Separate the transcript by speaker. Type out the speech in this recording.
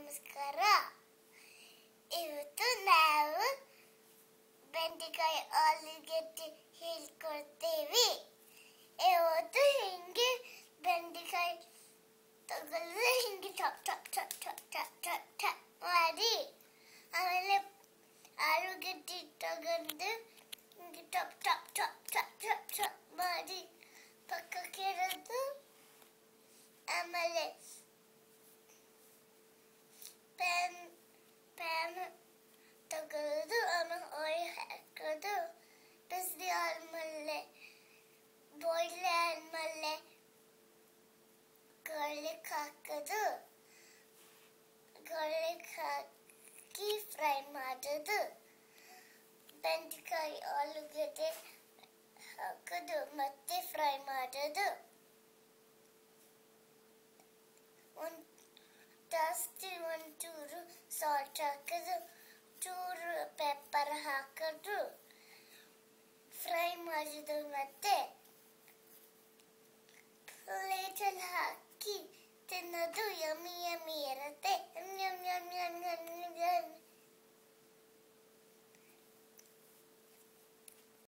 Speaker 1: ನಮಸ್ಕಾರ ಇವತ್ತು ನಾವು ಬೆಂಡೆಕಾಯಿ ಆಲೂಗೆಡ್ಡೆ ಹೇಳ್ಕೊಡ್ತೇವೆ ಇವತ್ತು ಹಿಂಗೆ ಬೆಂಡೆಕಾಯಿ ತಗೊಳ್ಳಿ ಹಿಂಗೆ ಟಾಪ್ ಟಾಪ್ ಟಾಪ್ ಟಾಪ್ ಟಾಪ್ ಟಾಪ್ ಟಾಪ್ ಮಾಡಿ ಆಮೇಲೆ ಆಲೂಗೆಡ್ಡೆ ತಗೊಂಡು ಹಿಂಗೆ ಟಾಪ್ ಟಾಪ್ ಟಾಪ್ ಟಾಪ್ ಟಾಪ್ ಟಾಪ್ ಮಾಡಿ ಪಕ್ಕಕ್ಕೆ ಇರೋದು ಆಮೇಲೆ ಪ್ಯಾನ್ ಪ್ಯಾನ್ ತಗೊಳ್ಳೋದು ಆಮೇಲೆ ಆಯಿಲ್ ಹಾಕೋದು ಬಿಸಿ ಆದ್ಮೇಲೆ ಬಾಯ್ಲ್ ಆದ್ಮೇಲೆ ಗಾರ್ಲಿಕ್ ಹಾಕೋದು ಗಾರ್ಲಿಕ್ ಹಾಕಿ ಫ್ರೈ ಮಾಡೋದು ಬೆಂಡೆಕಾಯಿ ಆಲೂಗಡ್ಡೆ ಹಾಕೋದು ಮತ್ತೆ ಫ್ರೈ ಮಾಡೋದು ಒಂದು ಜಾಸ್ತಿ ಒಂಚೂರು ಸಾಲ್ಟ್ ಹಾಕೋದು ಚೂರು ಪೆಪ್ಪರ್ ಹಾಕೋದು ಫ್ರೈ ಮಾಡೋದು ಮತ್ತೆ ಪ್ಲೇಟಲ್ಲಿ ಹಾಕಿ ತಿನ್ನೋದು ಯಮ್ಮಿ ಯಮ್ಮಿ ಇರುತ್ತೆ ಯಮ್ ಯಮ್ ಯಮ್